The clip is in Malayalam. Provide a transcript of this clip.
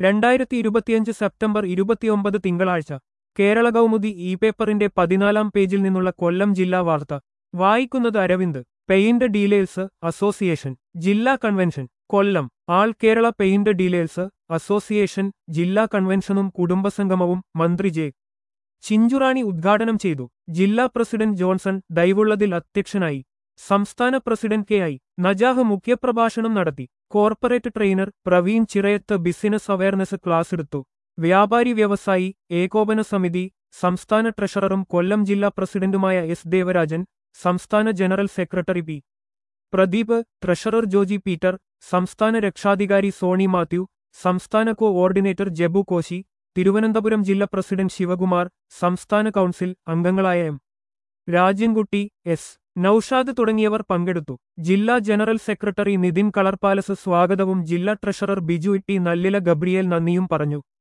രണ്ടായിരത്തി ഇരുപത്തിയഞ്ച് സെപ്റ്റംബർ ഇരുപത്തിയൊമ്പത് തിങ്കളാഴ്ച കേരള കൗമുദി ഇ പേപ്പറിന്റെ പതിനാലാം പേജിൽ നിന്നുള്ള കൊല്ലം ജില്ലാ വാർത്ത വായിക്കുന്നത് അരവിന്ദ് പെയിന്റ് ഡീലേഴ്സ് അസോസിയേഷൻ ജില്ലാ convention Kollam all Kerala paint dealers association ജില്ലാ കൺവെൻഷനും കുടുംബസംഗമവും മന്ത്രി ജെ ചിഞ്ചുറാണി ഉദ്ഘാടനം ചെയ്തു ജില്ലാ പ്രസിഡന്റ് ജോൺസൺ ദൈവുള്ളതിൽ അധ്യക്ഷനായി സംസ്ഥാന പ്രസിഡന്റ് കെ ഐ നജാഹ് മുഖ്യപ്രഭാഷണം നടത്തി corporate trainer Praveen Chirayath business awareness class എടുത്തു വ്യാപാരി വ്യവസായി ഏകോപന സമിതി സംസ്ഥാന ട്രഷററും കൊല്ലം ജില്ലാ പ്രസിഡന്റുമായ എസ് ദേവരാജൻ സംസ്ഥാന general secretary P Pradeep treasurer Joji Peter സംസ്ഥാന രക്ഷാധികാരി സോണി മാത്യു സംസ്ഥാന കോഓർഡിനേറ്റർ ജബു കോശി തിരുവനന്തപുരം ജില്ലാ പ്രസിഡന്റ് ശിവകുമാർ സംസ്ഥാന കൗൺസിൽ അംഗങ്ങളായ എം രാജ്യൻകുട്ടി എസ് നൌഷാദ് തുടങ്ങിയവർ പങ്കെടുത്തു ജില്ലാ ജനറൽ സെക്രട്ടറി നിതിൻ കളർപാലസ് സ്വാഗതവും ജില്ലാ ട്രഷറർ ബിജു ഇട്ടി നല്ലില ഗബ്രിയേൽ നന്ദിയും പറഞ്ഞു